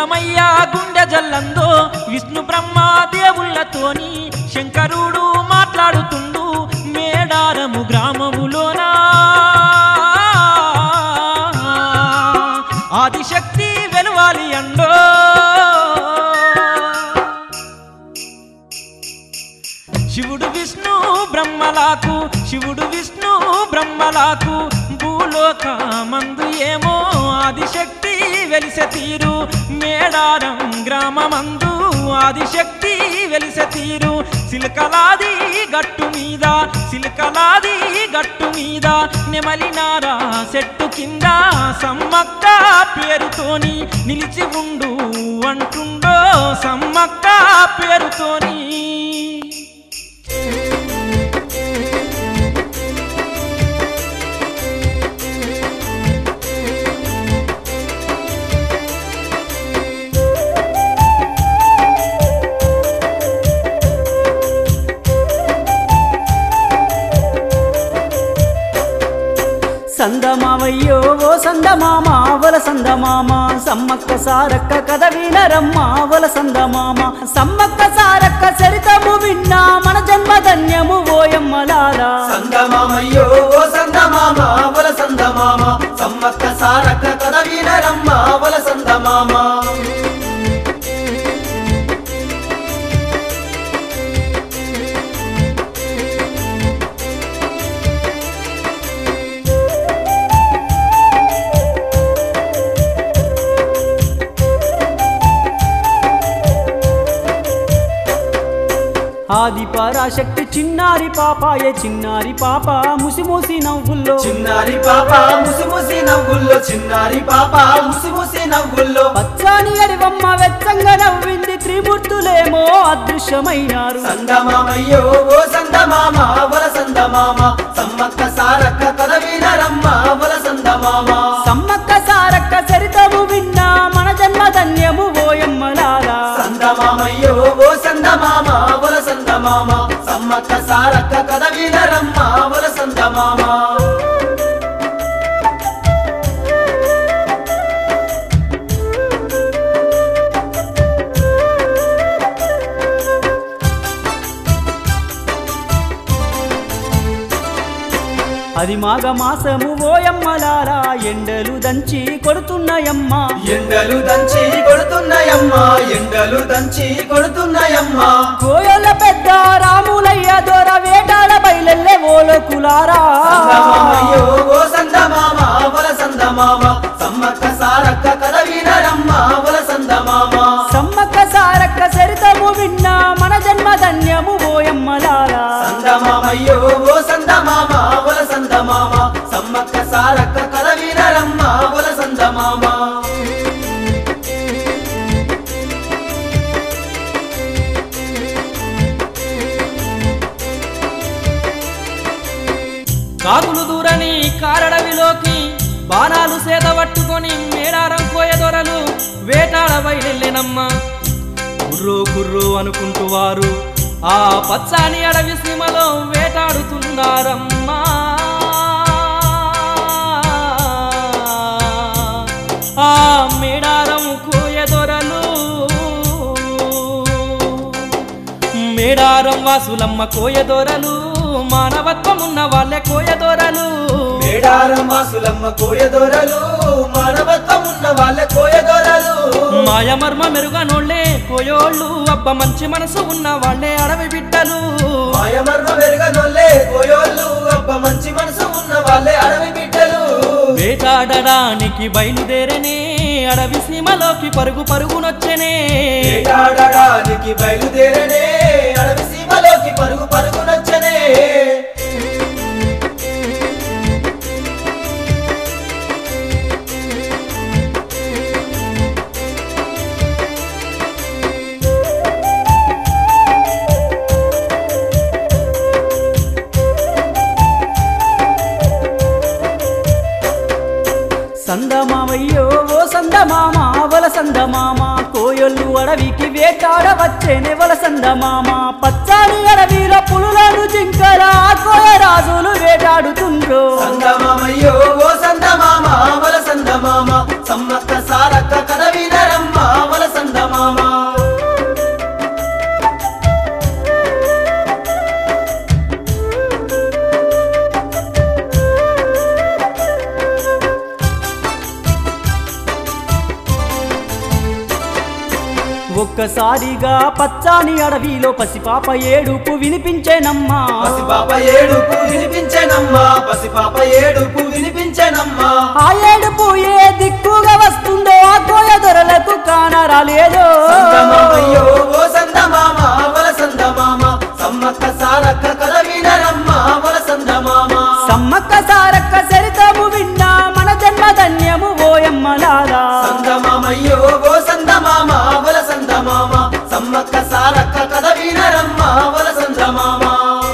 అన్నమయ్య గుండె జల్లందో విష్ణు బ్రహ్మ దేవుళ్ళతోని శంకరుడు మాట్లాడుతుండు మేడారము గ్రామములోనా ఆదిశక్తి వెలువాలి అండో శివుడు విష్ణు బ్రహ్మలాకు శివుడు విష్ణు బ్రహ్మలాకు భూలోక మందు ఏమో ఆదిశక్తి వెలిసె తీరు మేడారం గ్రామమందు ఆదిశక్తి వెలిసె తీరు సిలకలాది గట్టు మీద సిలకలాది గట్టు మీద నెమలినారా చెట్టు కింద సమ్మక్క పేరుతోని నిలిచి ఉండు అంటుండో సమ్మక్క పేరుతోని సందమావయ్యో ఓ సందమామ వల సందమామ సమ్మక్క సారక్క కథ వినరమ్మ వల సందమామ సమ్మక్క సారక్క చరితము విన్నా మన జన్మధన్యము ఓయమ్మలారా సందమామయ్యో ఓ సందమామ వల సందమామ సమ్మక్క సారక్క కథ వినరమ్మ వల సందమామ ఆది పరాశక్తి చిన్నారి పాపాయే చిన్నారి పాప ముసిముసి నవ్వుల్లో చిన్నారి పాప ముసిముసి నవ్వుల్లో చిన్నారి పాప ముసిముసి నవ్వుల్లో పచ్చాని అడివమ్మ వెచ్చంగా నవ్వింది త్రిమూర్తులేమో అదృశ్యమైనారు సందమామయ్యో ఓ సందమామ వల సందమామ సమ్మక్క సారక్క కథ వినరమ్మ వల సందమామ సమ్మక్క సారక్క చరితము విన్నా మన జన్మధన్యము ఓయమ్మలారా సందమామయ్యో ఓ సందమామ వల సందమామ సమ్మక్క సారక్క కథ వినరమ్మ వల సందమామ అది మాఘ మాసము ఓయమ్మలారా ఎండలు దంచి కొడుతున్నాయమ్మ ఎండలు దంచి కొడుతున్నాయమ్మా ఎండలు దంచి కొడుతున్నాయమ్మా కోయల పెద్ద రాములయ్య దొర వేటాడ బయలెల్లే ఓలోకులారా సందమామయ్యో ఓ సందమామ వల సందమామ సమ్మక్క సారక్క కథ వినరమ్మ వల సందమామ సమ్మక్క సారక్క చరితము విన్నా మన జన్మధన్యము ఓయమ్మలారా సందమామయ్యో ఓ సందమామ వల సందమామ సమ్మక్క సారక్క కథ వినరమ్మ వల సందమామ కాకులు దూరని కారడవిలోకి బాణాలు సేత పట్టుకొని మేడారం కోయదొరలు వేటాడ బయలెళ్ళెనమ్మ కుర్రో కుర్రో అనుకుంటూ వారు ఆ పచ్చాని అడవి సీమలో వేటాడుతున్నారమ్మా ఆ మేడారం కోయదొరలు మేడారం వాసులమ్మ కోయదొరలు మానవత్వం ఉన్న వాళ్ళే కోయదొరలు మేడారం వాసులమ్మ కోయదొరలు మానవత్వం ఉన్న వాళ్ళ కోయదొరలు మాయమర్మ మెరుగనోళ్ళే కోయోళ్ళు అబ్బ మంచి మనసు ఉన్న వాళ్ళే అడవి బిడ్డలు మాయమర్మ వెరగనొల్లే కోయోళ్ళు అబ్బ మంచి మనసు ఉన్న వాళ్ళే అడవి బిడ్డలు వేటాడడానికి బయలుదేరనే అడవి సీమలోకి పరుగు పరుగునొచ్చనే వేటాడడానికి బయలుదేరనే అడవి సీమలోకి పరుగు పరుగునొచ్చనే సందమామయ్యో ఓ సందమామ వల సందమామ కోయొల్లు అడవికి వేటాడ వచ్చేనే వల సందమామ పచ్చాని అడవిలో పులులను జింకల కోయ రాజులు వేటాడుతుండ్రో సందమామయ్యో ఓ సందమామ వల సందమామ సమ్మక్క సారక్క కథ వినరమ్మ వల ఒక్కసారిగా పచ్చాని అడవిలో పసిపాప ఏడుపు వినిపించేనమ్మా పసిపాప ఏడుపు వినిపించెనమ్మా పసిపాప ఏడుపు వినిపించెనమ్మా ఆ ఏడుపు ఏ దిక్కుగా వస్తుందో ఆ కోయ దొరలకు కానరాలేదో సందమామయ్యో ఓ సందమామ వల సందమామ సమ్మక్క సారక్క కథ వినరమ్మా వల సందమామ సమ్మక్క సారక్క సరితము విన్నా మన జన్మ ధన్యము ఓయమ్మలారా సందమామయ్యో ఓ సందమామ వల సందమామ సమ్మక్క సారక్క కథ వినరమ్మా వల సందమామ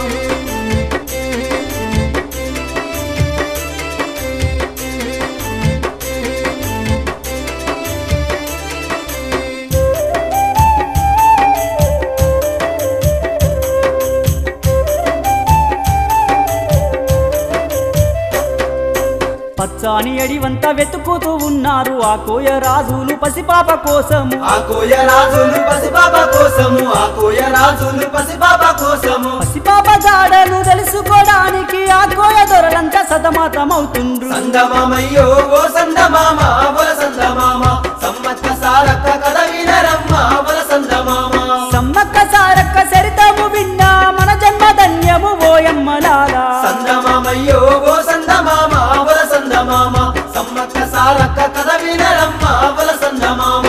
పచ్చాని అడివంతా వెతుకుతూ ఉన్నారు ఆ కోయ రాజులు పసిపాప కోసము ఆ కోయ రాజులు పసిపాప కోసము ఆ కోయ రాజులు పసిపాప కోసము పసిపాప జాడను తెలుసుకోవడానికి ఆ కోయ దొరలంతా సతమతమవుతుండ్రు సందమామయ్యో ఓ సందమామ వల సందమామ సమ్మక్క సారక్క కథ వినరమ్మా వల సందమామ సమ్మక్క సారక్క సరితము విన్నా మన జన్మ ధన్యము ఓయమ్మలారా సందమామయ్యో ఓ సందమామ వల సందమామ సమ్మక్క సారక్క కథ వినరమ్మా వల సందమామ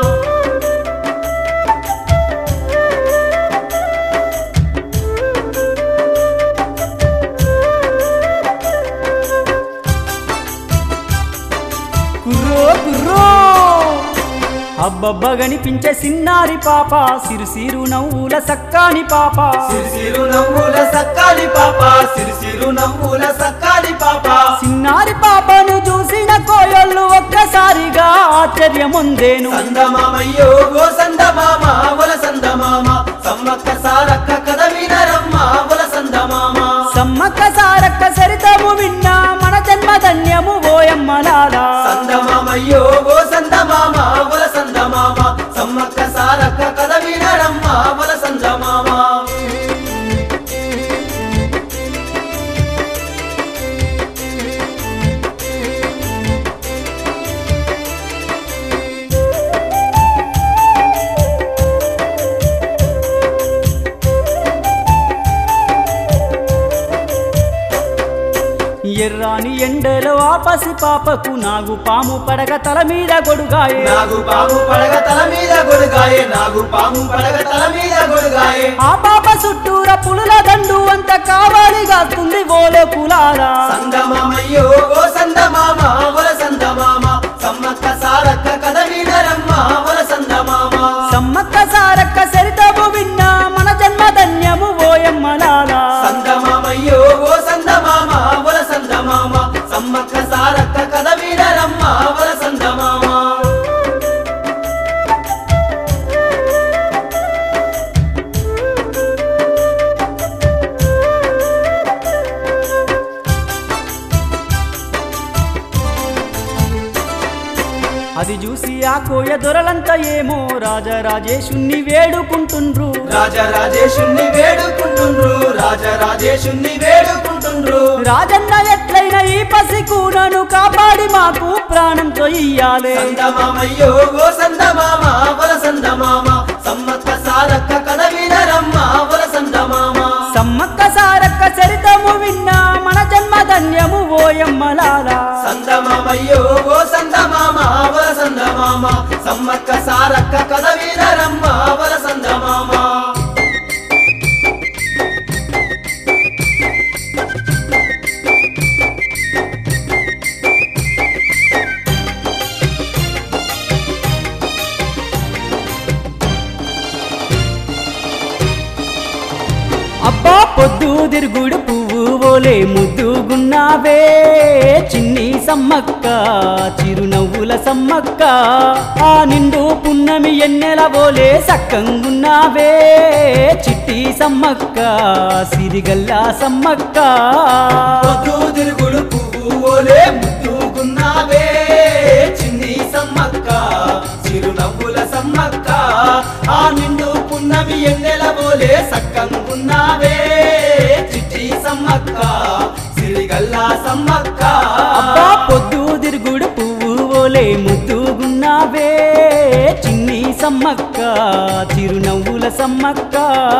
కుర్రో కుర్రో అబ్బబ్బ గనిపించే సిన్నారి పాప సిరుసిరు నవ్వుల సక్కాని పాప సిరిసిరు నవ్వుల సక్కాలి పాప సిరిసిరు నవ్వుల సక్కాలి పాప సిన్నారి పాపను చూసిన కోయళ్ళు ఒక్కసారిగా ఆశ్చర్యముందేను సందమామయ్యో ఓ సందమామ వల సందమామ సమ్మక్క సారక్క కథ వినరమ్మా వల సందమామ సమ్మక్క సారక్క సరితము విన్నా మన జన్మ ధన్యము ఓయమ్మలారా సందమామయ్యో ఓ సందమామ వల సందమామ సమ్మక్క సారక్క కథ వినరమ్మా వల సందమామ ఎర్రాని ఎండలో ఆ పసి పాపకు నాగు పాము పడగ తల మీద గొడుగాయే నాగు పాము పడగ తల మీద గొడుగాయే నాగు పాము పడగ తల మీద గొడుగాయే ఆ పాప చుట్టూర పులుల దండు అంత కావాలి కాస్తుంది ఓలో కులారా సందమామయ్యో ఓ సందమామ వల సందమామ సమ్మక్క సారక్క కథ వినరమ్మా వల సందమామ సమ్మక్క సారక్క సరితము విన్నా మన జన్మ ధన్యము ఓయమ్మలారా సందమామయ్యో ఓ సందమామ వల సందమామ సమ్మక్క సారక్క కథ వినరమ్మా వల సందమామ అది చూసి ఆ కోయ దొరలంతా ఏమో రాజరాజేశుణ్ణి వేడుకుంటుండ్రు రాజరాజేశుణ్ణి వేడుకుంటుండ్రు రాజరాజేశుణ్ణి వేడుకుంటుండ్రు రాజన్న ఎట్లయినా ఈ పసి కూనను కాపాడి మాకు ప్రాణంతో ఇయ్యాలే సందమామయ్యో ఓ సందమామ వల సందమామ సమ్మక్క సారక్క కథ వినరమ్మా వల సందమామ సమ్మక్క సారక్క చరితము విన్నా మన జన్మ ధన్యము ఓయమ్మలారా సందమామయ్యో ఓ సందమామ వల సందమామ సమ్మక్క సారక్క కథ వినరమ్మా వల సందమామ అబ్బా పొద్దు తిరుగుడు పువ్వు ఓలే ముద్దుగున్నావే చిన్ని సమ్మక్క చిరునవ్వుల సమ్మక్క ఆ నిండు పున్నమి ఎన్నెల ఓలే సక్కంగున్నావే చిట్టి సమ్మక్క సిరిగల్లా సమ్మక్క పొద్దు తిరుగుడు పువ్వు ఓలే ముద్దుకున్నావే చిన్ని సమ్మక్క చిరునవ్వుల సమ్మక్క ఆ నిండు పున్నమి ఎన్నెల ఓలే సక్కంగున్నావే చిట్టి సమ్మక్క సిరిగల్లా సమ్మక్క అబ్బా పొద్దు తిరుగుడు పువ్వు ఓలే ముద్దుగున్నావే చిన్ని సమ్మక్క సమ్మక్క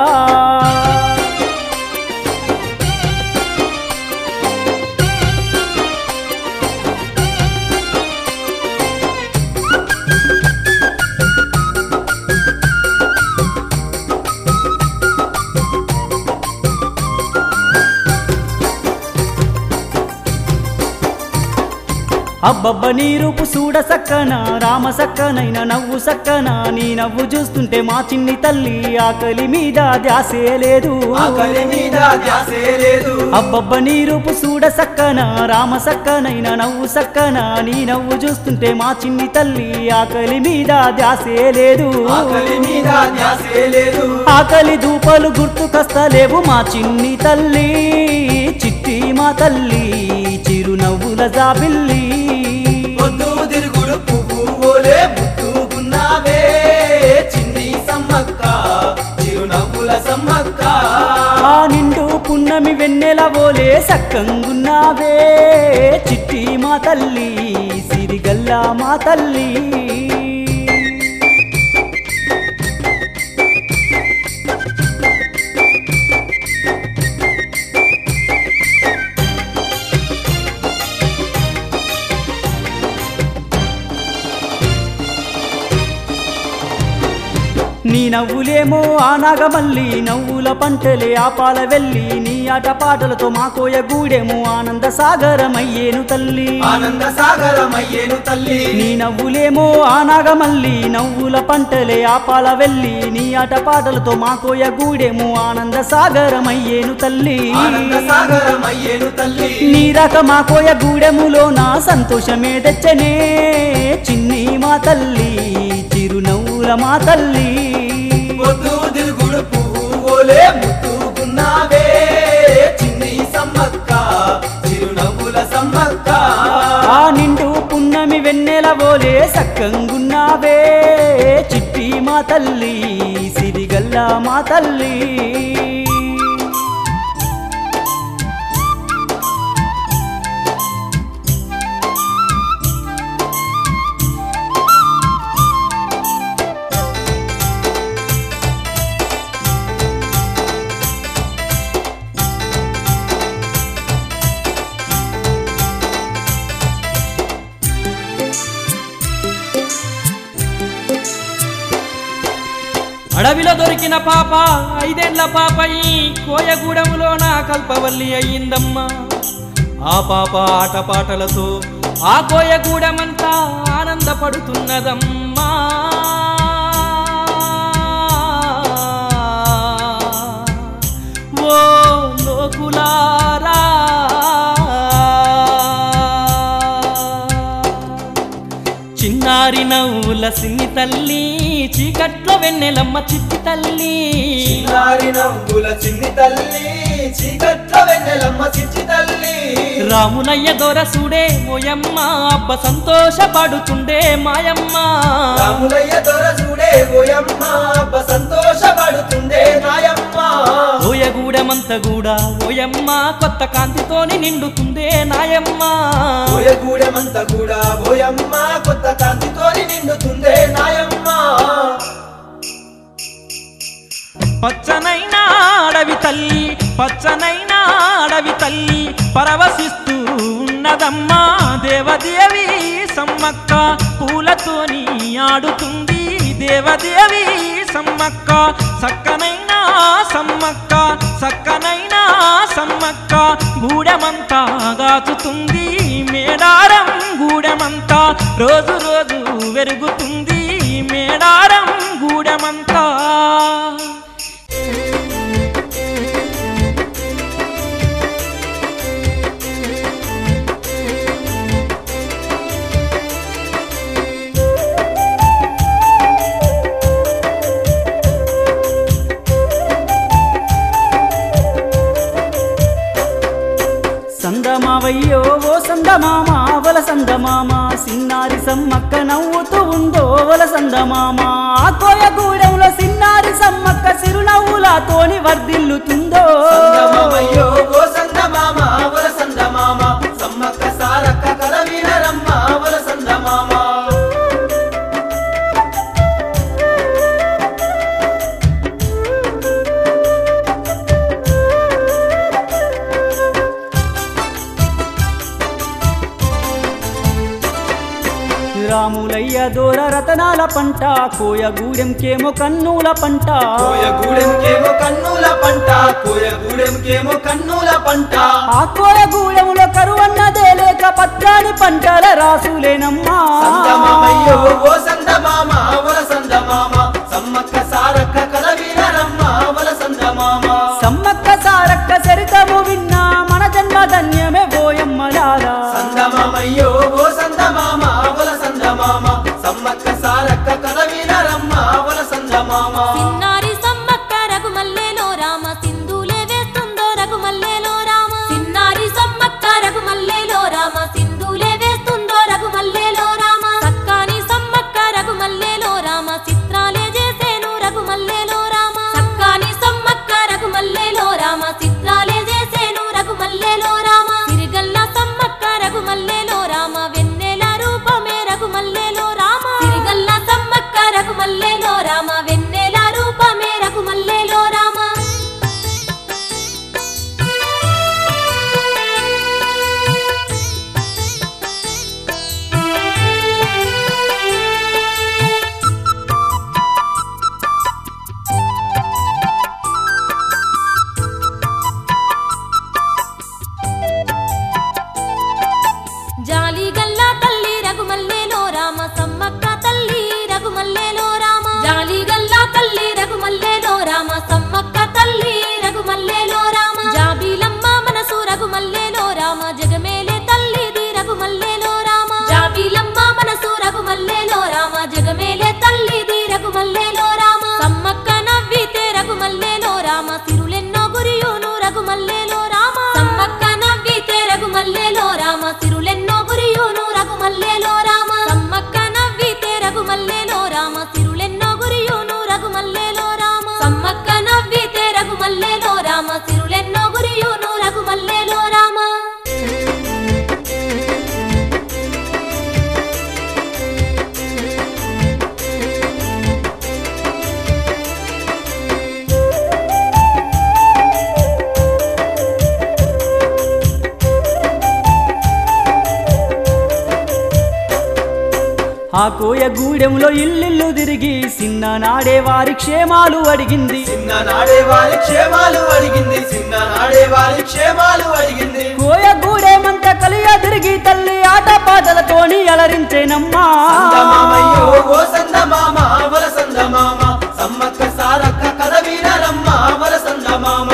అబ్బబ్బ నీ రూపు చూడ సక్కన రామ సక్కనైన నవ్వు సక్కన నీ నవ్వు చూస్తుంటే మా చిన్ని తల్లి ఆకలి మీద ధ్యాసే లేదు ఆకలి మీద ధ్యాసే లేదు అబ్బబ్బ నీ రూపు చూడ సక్కన రామ సక్కనైన నవ్వు సక్కన నీ నవ్వు చూస్తుంటే మా చిన్ని తల్లి ఆకలి మీద ధ్యాసే లేదు ఆకలి మీద ధ్యాసే లేదు ఆకలి దూపలు గుర్తుకొస్తలేవు మా చిన్ని తల్లి చిట్టి మా తల్లి చిరునవ్వుల జాబిల్లి పొద్దు తిరుగుడు పువ్వు ఓలే ముద్దుకున్నావే చిన్ని సమ్మక్క చిరునవ్వుల సమ్మక్క ఆ నిండు పున్నమి వెన్నెల ఓలే సక్కంగున్నావే చిట్టి మా తల్లి సిరిగల్లా మా తల్లి నీ నవ్వులేమో ఆ నాగమల్లి నవ్వుల పంటలే ఆపాల వెళ్ళి నీ ఆట పాటలతో మా కోయ గూడెము ఆనంద సాగరమయ్యేను తల్లి ఆనంద సాగరమయ్యేను తల్లి నీ నవ్వులేమో ఆ నాగమల్లి నవ్వుల పంటలే ఆపాల వెళ్ళి నీ ఆట పాటలతో మా కోయ గూడెము ఆనంద సాగరమయ్యేను తల్లి ఆనంద సాగరమయ్యేను తల్లి నీ రక మా కోయ గూడెములో నా సంతోషమే తెచ్చనే చిన్ని మా తల్లి చిరునవ్వుల మా తల్లి పొద్దు తిరుగుడు పువ్వు ఓలే ముద్దుకున్నావే చిన్ని సమ్మక్క చిరునవ్వుల సమ్మక్క ఆ నిండు పున్నమి వెన్నెల బోలే సక్కంగున్నావే చిట్టి మా తల్లి సిరిగల్లా మా తల్లి అడవిలో దొరికిన పాప ఐదేండ్ల పాప ఈ కోయగూడెంలో నా కల్పవల్లి అయ్యిందమ్మా ఆ పాప ఆటపాటలతో ఆ కోయగూడెమంతా ఆనందపడుతున్నదమ్మా ఓ లోకులారా చిన్నారి నవ్వుల సిన్ని తల్లి చీకట్లో వెన్నెలమ్మ చిట్టి తల్లి చిన్నారి నవ్వుల చిన్ని తల్లి చీకట్ల వెన్నెలమ్మ చిట్టి తల్లి రామునయ్య దొరసుడే మోయమ్మ అబ్బ సంతోషపడుతుండే మాయమ్మ రాములయ్య దొరసుడే ఓయమ్మ అబ్బ సంతోషపడుతుండే నాయమ్మ ఓయగూడెమంత కూడా ఓయమ్మ కొత్త కాంతితోని నిండుతుందే నాయమ్మ ఓయగూడెమంతా కూడా ఓయమ్మ కొత్త కాంతితోని నిండుతుందే నాయమ్మ పచ్చనైన అడవి తల్లి పచ్చనైన అడవి తల్లి పరవశిస్తూ ఉన్నదమ్మా దేవదేవి సమ్మక్క పూలతోని ఆడుతుంది దేవదేవి సమ్మక్క సక్కనైన సమ్మక్క సక్కనైన సమ్మక్క గూడెమంతా గాచుతుంది మేడారం గూడెమంతా రోజు రోజు వెరుగుతుంది మేడారం గూడెమంతా సందమావయ్యో ఓ సందమామ వల సందమామ సిన్నారి సమ్మక్క నవ్వుతూ ఉందో వల సందమామ ఆ కోయగూడెంలో సిన్నారి సమ్మక్క సిరునవ్వులతోని వర్ధిల్లుతుందో సంగమమయ్యో ఓ సంగమామ వల సంగమామ సమ్మక్క సారక్క కథ వినరమ్మ వల సంగమామ దూర రతనాల పంట కోయగూడెంకేమో కన్నుల పంట కోయగూడెంకేమో కన్నుల పంట కోయగూడెంకేమో కన్నుల పంట ఆ కోయగూడెంలో కరువన్నదే లేక పత్రాని పంటల రాసులేనమ్మా సందమామయ్యో ఓ సందమామ వల సందమామ సమ్మక్క సారక్క కథ వినరమ్మ వల సందమామ సమ్మక్క సారక్క చరితము విన్నా మన జన్మ ధన్యమే పోయమ్మలారా సందమామయ్యో ఓ సందమామ వల సందమామ సమ్మక్క సారక్క కథ వినరమ్మ వల సందమామ సిన్నారి సమ్మక్క రఘుమల్లేలో రామ సింధులే వేస్తుందో రఘుమల్లేలో రామ సిన్నారి సమ్మక్క రఘుమల్లేలో రామ సింధులే వేస్తుందో రఘుమల్లేలో రామ సక్కాని సమ్మక్క రఘుమల్లేలో రామ చిత్రాలే చేసేను రఘుమల్లేలో రామ సక్కాని సమ్మక్క రఘుమల్లేలో రామ చిత్రాలే చేసేను రఘుమల్లేలో రామ సిరిగల్ల సమ్మక్క రఘుమల్లేలో రామ వెన్నెల రూపమే రఘుమల్లేలో రామ సిరిగల్ల సమ్మక్క రఘుమల్లేలో రామ వెన్నెల రూపమే రఘుమల్లేలో రామ జాలి గల్లా తల్లి రఘుమల్లేలో రామ సమ్మక్క తల్లి రఘుమల్లేలో రామ జాలి గల్లా తల్లి రఘుమల్లేలో రామ సమ్మక్క తల్లి రఘుమల్లేలో రామ జాబీలమ్మ మనసు రఘుమల్లేలో రామ జగమేలే తల్లిది రఘుమల్లేలో రామ జాబీలమ్మ మనసు రఘుమల్లేలో రామ జగమేలే తల్లిది రఘుమల్లేలో రామ సమ్మక్క నవ్వితే రఘుమల్లేలో రామ సిరులెన్నో గురియును రఘుమల్లేలో రామ సమ్మక్క నవ్వితే రఘుమల్లేలో రామ సిరులెన్నో గురియును రఘుమల్లేలో రామ సమ్మక్క నవ్వితే రఘుమల్లేలో రామ సిరులెన్నో గురియును రఘుమల్లేలో రామ సమ్మక్క నవ్వితే రఘుమల్లేలో రామ సిరులెన్నో గురియును రఘుమల్లేలో రామ ఆ కోయగూడెంలో ఇల్లిల్లు తిరిగి చిన్న నాడే వారి క్షేమాలు అడిగింది చిన్న నాడే వారి క్షేమాలు అడిగింది చిన్న నాడే వారి క్షేమాలు అడిగింది కోయగూడెమంత కలియ తిరిగి తల్లి ఆట పాటలతోని అలరించేనమ్మా సందమామయ్యో ఓ సందమామ వల సందమామ సమ్మక్క సారక్క కథ వినరమ్మ వల సందమామ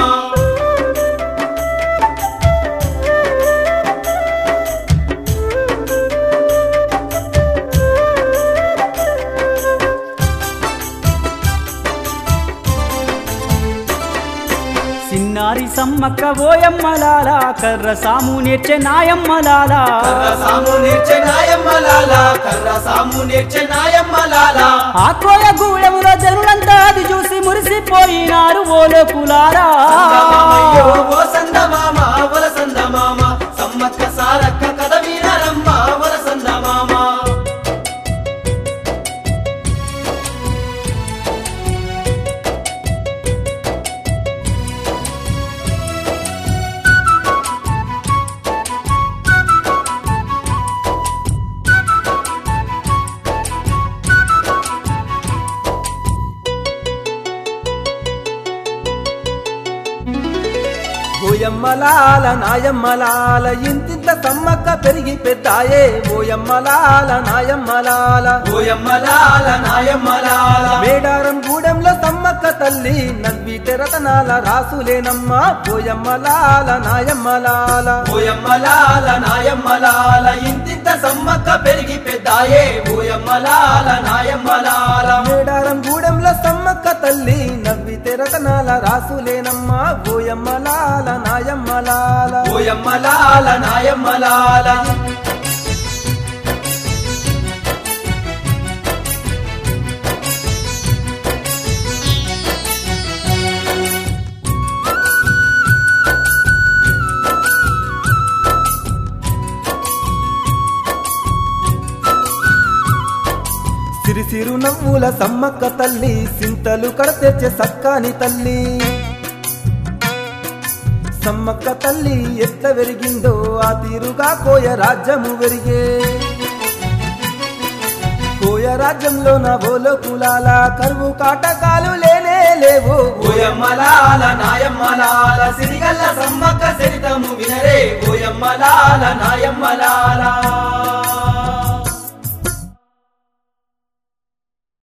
సిన్నారి సమ్మక్క ఓయమ్మలాల కర్ర సాము నేర్చె నాయమ్మలాల కర్ర సాము నేర్చె నాయమ్మలాల కర్ర సాము నేర్చె నాయమ్మలాల ఆ కోయగూడెములో జనులంతా అది చూసి మురిసిపోయినారు ఓలో కులారా సందమామయ్యో ఓ సందమామ వల సందమామ సమ్మక్క సారక్క కథ వినరమ్మ వల సందమామ ఓయమ్మలాల నాయమ్మలాల ఇంతింత సమ్మక్క పెరిగి పెద్దాయే ఓయమ్మలాల నాయమ్మలాల ఓయమ్మలాల నాయమ్మలాల మేడారం గూడెంలో సమ్మక్క తల్లి నవ్వి తెరతనాల రాసులేనమ్మా ఓయమ్మలాల నాయమ్మలాల ఓయమ్మలాల నాయమ్మలాల ఇంతింత సమ్మక్క పెరిగి పెద్దాయే ఓయమ్మలాల నాయమ్మలాల మేడారం గూడెంలో సమ్మక్క తల్లి నవ్వి తెరతనాల రాసులేనమ్మా ఓయమ్మలాల నాయమ్మలాల ఓయమ్మలాల నాయమ్మలాల సిరిసిరు నవ్వుల సమ్మక్క తల్లి సింతలు కడతెచ్చే సక్కాని తల్లి సమ్మక్క తల్లి ఎట్ల వెరిగిందో ఆ తీరుగా కోయ రాజ్యము వెరిగే కోయ రాజ్యంలో నా ఓలో కులాల కరువు కాటకాలు లేనే లేవు ఓయమ్మలాల నాయమ్మలాల సిరిగల్ల సమ్మక్క చరితము వినరే ఓయమ్మలాల నాయమ్మలాల